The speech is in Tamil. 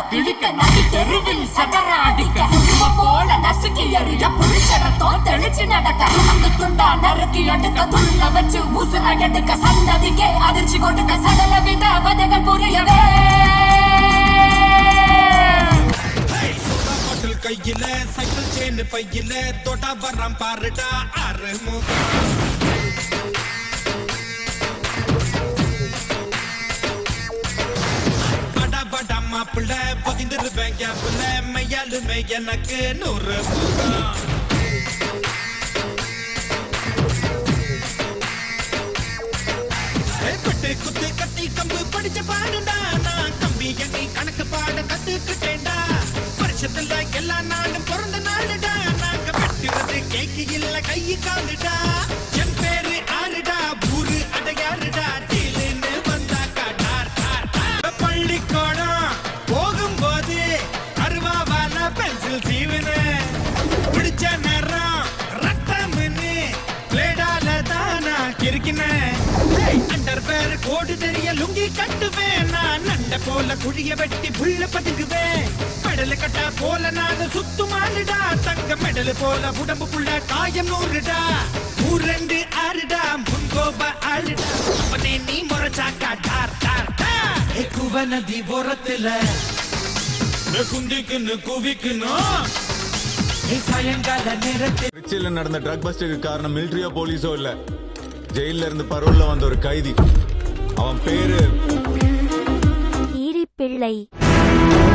கிழிக்க நதி தெருவில் சதற அடிக்க உம்ம போல நசுக்கி எறிய புளிச்சடத்தோ தெளிச்சு நடக்க அந்த துண்டா நறுக்கி எடுக்க துள்ள வச்சு உசுர எடுக்க சந்ததிக்கே அதிர்ச்சி கொடுக்க சடல வித வதைகள் புரியவே பாட்டில் கையில சைக்கிள் செயின் பையில தொட்டா வர்றான் பாருடா அறுமுகம் படா படா மாப்பிள்ள பதிந்திருப்பேன் கேப்புல மையாலுமே எனக்கு நூறு முகம் பட்டு குத்து கத்தி கம்பு படிச்ச பாடுடா நான் கம்பி எண்ணி கணக்கு பாட கத்துக்கிட்டேன்டா வருஷத்துல எல்லா நாளும் பிறந்த நாளுடா நாங்க வெட்டுறது கேக்கு இல்ல கை காலுடா என் பேரு ஆறுடா ஊரு அடையாறுடா டீலுன்னு வந்தாக்கா டார் டார் டார். பள்ளிக்கூடம் போகும்போது அருவாவால பென்சில் சீவுன பிடிச்ச நேரம் ரத்தம்னு பிளேடால தான் நான் கிறுக்கினேன் அண்டர் பேர் கோடு தெரிய லுங்கி கட்டுவேன் நான் நண்ட போல குழிய வெட்டி புள்ள பதுங்குவேன் மெடல் கட்டா போல நான் சுத்துமாலுடா தங்க மெடல் போல உடம்பு புள்ள காயம் நூறுடா ஊரெண்டு ஆறுடா முன்கோப ஆளுடா அப்பனே நீ முறைச்சாக்கா டார் டார் டார் ஏ குவ நதி ஓரத்துல ஏ குந்திக்குன்னு குவிக்கணும் ஏ சாயங்கால நேரத்தில் திருச்சியில நடந்த ட்ரக் பஸ்டுக்கு காரணம் மிலிட்டரியோ போலீஸோ இல்ல ஜெயில இருந்து பரோல்ல வந்த ஒரு கைதி அவன் பேரு ஈரிப்பிள்ளை